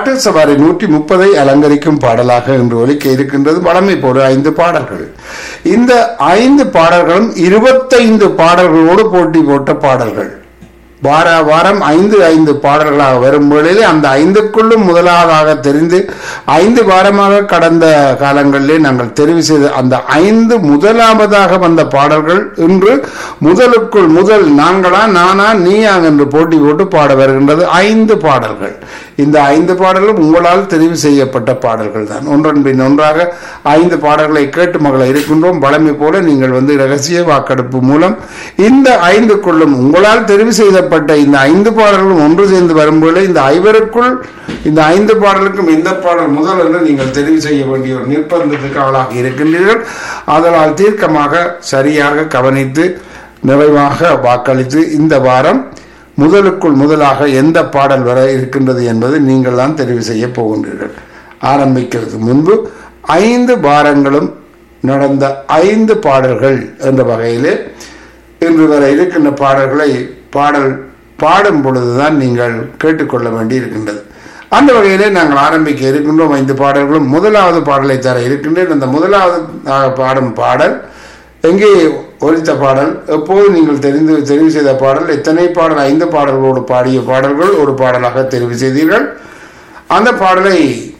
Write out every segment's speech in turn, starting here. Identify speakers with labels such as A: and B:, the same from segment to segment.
A: பாட்டு சவாரி நூற்றி முப்பதை அலங்கரிக்கும் பாடலாக இன்று ஒலிக்க இருக்கின்றது வளமை போடு ஐந்து பாடல்கள் இந்த ஐந்து பாடல்களும் இருபத்தைந்து பாடல்களோடு போட்டி போட்ட பாடல்கள் வார வாரம் ஐந்து ஐந்து பாடல்களாக வரும் பொழுது அந்த ஐந்துக்குள்ளும் முதலாவதாக தெரிந்து ஐந்து வாரமாக கடந்த காலங்களிலே நாங்கள் தெரிவு செய்த அந்த ஐந்து முதலாவதாக வந்த பாடல்கள் இன்று முதலுக்குள் முதல் நாங்களா நானா நீயா என்று போட்டி போட்டு பாட வருகின்றது ஐந்து பாடல்கள் இந்த ஐந்து பாடல்களும் உங்களால் தெரிவு செய்யப்பட்ட பாடல்கள் தான் ஒன்றன் பின் ஒன்றாக ஐந்து பாடல்களை கேட்டு மகளை இருக்கின்றோம் வளமை போல நீங்கள் வந்து ரகசிய வாக்கெடுப்பு மூலம் இந்த ஐந்துக்குள்ளும் உங்களால் தெரிவு செய்யப்பட்ட இந்த ஐந்து பாடல்களும் ஒன்று சேர்ந்து வரும்போது இந்த ஐவருக்குள் இந்த ஐந்து பாடலுக்கும் இந்த பாடல் முதல் என்று நீங்கள் தெரிவு செய்ய வேண்டிய ஒரு நிர்பந்தத்துக்கு ஆளாக இருக்கின்றீர்கள் அதனால் தீர்க்கமாக சரியாக கவனித்து நிறைவாக வாக்களித்து இந்த வாரம் முதலுக்குள் முதலாக எந்த பாடல் வர இருக்கின்றது என்பதை நீங்கள் தான் தெரிவு செய்ய போகின்றீர்கள் ஆரம்பிக்கிறதுக்கு முன்பு ஐந்து வாரங்களும் நடந்த ஐந்து பாடல்கள் என்ற வகையிலே இன்று வரை இருக்கின்ற பாடல்களை பாடல் பாடும் பொழுதுதான் நீங்கள் கேட்டுக்கொள்ள வேண்டி இருக்கின்றது அந்த வகையிலே நாங்கள் ஆரம்பிக்க இருக்கின்றோம் ஐந்து பாடல்களும் முதலாவது பாடலை தர இருக்கின்றேன் அந்த முதலாவது ஆஹ், பாடும் பாடல் எங்கே ஒலித்த பாடல் எப்போது நீங்கள் தெரிந்து தெரிவு செய்த பாடல் எத்தனை பாடல் ஐந்து பாடல்களோடு பாடிய பாடல்கள் ஒரு பாடலாக தெரிவு செய்தீர்கள் அந்த பாடலை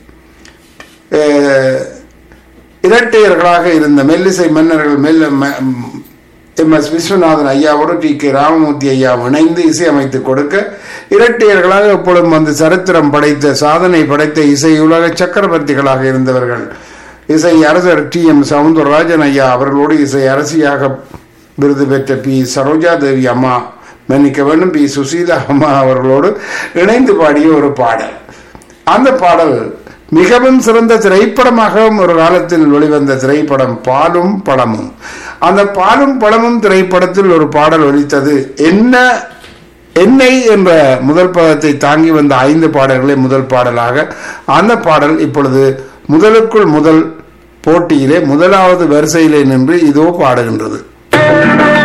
A: அஹ், இரட்டையர்களாக இருந்த மெல்லிசை மன்னர்கள் மெல்ல ம- எம் எஸ் விஸ்வநாதன் ஐயாவோடு டி கே ராமமூர்த்தி ஐயா இணைந்து இசையமைத்து கொடுக்க இரட்டையர்களாக எப்பொழுதும் வந்து சரித்திரம் படைத்த சாதனை படைத்த இசை உலக சக்கரவர்த்திகளாக இருந்தவர்கள் இசை அரசர் டி எம் சவுந்தரராஜன் ஐயா அவர்களோடு இசை அரசியாக விருது பெற்ற பி சரோஜா தேவி அம்மா மன்னிக்க வேண்டும் பி சுசீலா அம்மா அவர்களோடு இணைந்து பாடிய ஒரு பாடல் அந்த பாடல் மிகவும் சிறந்த திரைப்படமாகவும் ஒரு காலத்தில் வெளிவந்த திரைப்படம் பாலும் பழமும் அந்த பாலும் பழமும் திரைப்படத்தில் ஒரு பாடல் ஒலித்தது என்ன என்னை என்ற முதல் பதத்தை தாங்கி வந்த ஐந்து பாடல்களே முதல் பாடலாக அந்த பாடல் இப்பொழுது முதலுக்குள் முதல் போட்டியிலே முதலாவது வரிசையிலே நின்று இதோ பாடுகின்றது